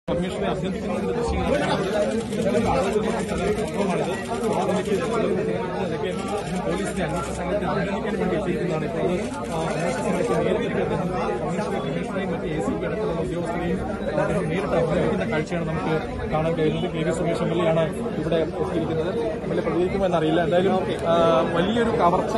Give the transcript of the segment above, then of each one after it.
കമ്മീഷനെ അഭ്യർത്ഥിക്കുന്നതിന്റെ ദൃശ്യങ്ങളാണിത് അതൊക്കെ പോലീസിന്റെ അന്വേഷണ സംഘത്തെ അഭിനന്ദിക്കാൻ വേണ്ടി എത്തിയിരിക്കുന്നതാണ് ഇപ്പോൾ അത് ആ, അന്വേഷണ സംഘത്തെ നേരിട്ട് അദ്ദേഹം കമ്മീഷണറെ കമ്മീഷണറെയും മറ്റ് എ സി പി അടക്കമുള്ള ഉദ്യോഗസ്ഥരെയും അദ്ദേഹം നേരിട്ട് അഭിനന്ദിക്കുന്ന കാഴ്ചയാണ് നമുക്ക് കാണാൻ കഴിയുന്നത് K V Sumesh M L A ആണ് ഇവിടെ എത്തിയിരിക്കുന്നത് എം എൽ എ പ്രതികരിക്കുമെന്നറിയില്ല എന്തായാലും ആ, വലിയൊരു കവർച്ച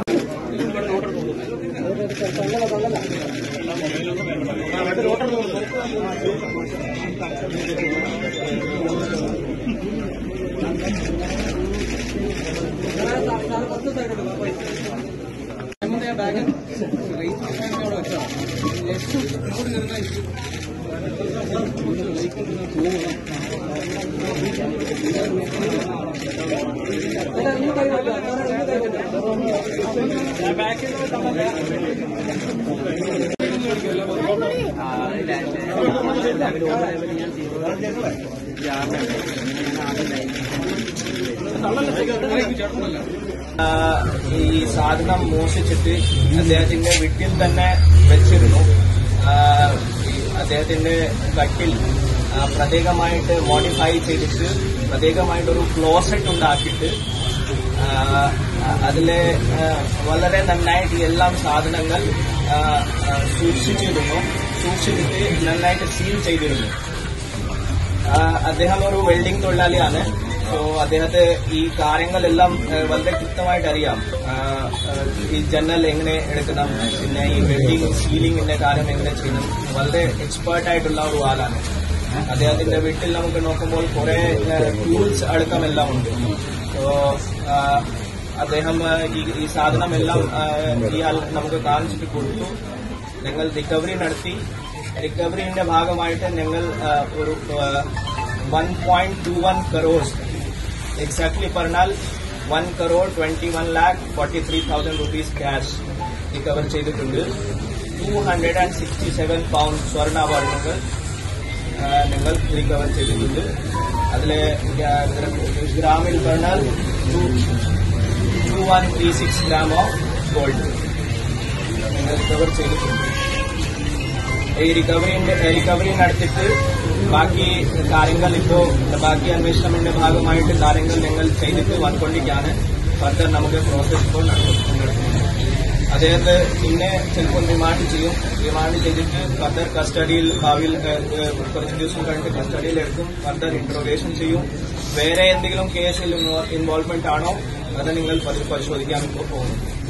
ആ, ഈ സാധനം മോഷിച്ചിട്ട് അദ്ദേഹത്തിന്റെ വീട്ടിൽ തന്നെ വെച്ചിരുന്നു ആ, ഈ അദ്ദേഹത്തിന്റെ കട്ടിൽ ആ, പ്രത്യേകമായിട്ട് മോഡിഫൈ ചെയ്തിട്ട് പ്രത്യേകമായിട്ടൊരു ക്ലോസറ്റ് ഉണ്ടാക്കിയിട്ട് ആ, അതിലെ ആ, വളരെ നന്നായിട്ട് ഈ എല്ലാം സാധനങ്ങൾ ആ, ആ, സൂക്ഷിച്ചിരുന്നു സൂക്ഷിച്ചിട്ട് നന്നായിട്ട് സീൽ ചെയ്തിരുന്നു ആ, അദ്ദേഹം ഒരു വെൽഡിംഗ് തൊഴിലാളിയാണ് സോ അദ്ദേഹത്തെ ഈ കാര്യങ്ങളെല്ലാം ആ, വളരെ കൃത്യമായിട്ട് അറിയാം ആ, ആ, ഈ ജനൽ എങ്ങനെ എടുക്കണം പിന്നെ ഈ വെൽഡിംഗ് സീലിംഗിന്റെ കാര്യം എങ്ങനെ ചെയ്യണം വളരെ എക്സ്പേർട്ട് ആയിട്ടുള്ള ഒരു ആളാണ് അദ്ദേഹത്തിന്റെ വീട്ടിൽ നമുക്ക് നോക്കുമ്പോൾ കുറെ ടൂൾസ് അടക്കമെല്ലാം ഉണ്ട് സോ ആ, അദ്ദേഹം ആ, ഈ ഈ സാധനമെല്ലാം ആ, ഇയാൾ നമുക്ക് കാണിച്ചിട്ട് കൊടുത്തു ഞങ്ങൾ റിക്കവറി നടത്തി റിക്കവറിന്റെ ഭാഗമായിട്ട് ഞങ്ങൾ ആ, ഒരു one point two one crores exactly പറഞ്ഞാൽ one crore twenty one lakh forty three thousand rupees cash recover ചെയ്തിട്ടുണ്ട് two hundred and sixty seven pound സ്വർണ്ണാഭരണങ്ങൾ ആ, ഞങ്ങൾ റിക്കവർ ചെയ്തിട്ടുണ്ട് അതിലെ ഗ്രാമിൽ പറഞ്ഞാൽ two two one three six gram of gold ഞങ്ങൾ റിക്കവർ ചെയ്തിട്ടുണ്ട് ഈ റിക്കവറിന്റെ റിക്കവറി നടത്തിയിട്ട് ബാക്കി കാര്യങ്ങൾ ഇപ്പോ ബാക്കി അന്വേഷണത്തിന്റെ ഭാഗമായിട്ട് കാര്യങ്ങൾ ഞങ്ങൾ ചെയ്തിട്ട് വന്നുകൊണ്ടിരിക്കുകയാണ് ഫർദർ നമുക്ക് പ്രോസസ് ഇപ്പോൾ നടത്തുന്നുണ്ട് അദ്ദേഹത്തെ പിന്നെ ചിലപ്പോൾ റിമാൻഡ് ചെയ്യും റിമാൻഡ് ചെയ്തിട്ട് ഫർദർ കസ്റ്റഡിയിൽ ഭാവിയിൽ ഏഹ്, ഏഹ്, കുറച്ച് ദിവസം കഴിഞ്ഞിട്ട് കസ്റ്റഡിയിൽ എടുക്കും ഫർദർ ഇന്ററോഗേഷൻ ചെയ്യും വേറെ എന്തെങ്കിലും കേസിൽ ഇൻവോൾവ്മെന്റ് ആണോ അത് നിങ്ങൾ പരി- പരിശോധിക്കാൻ ഇപ്പോൾ പോകുന്നു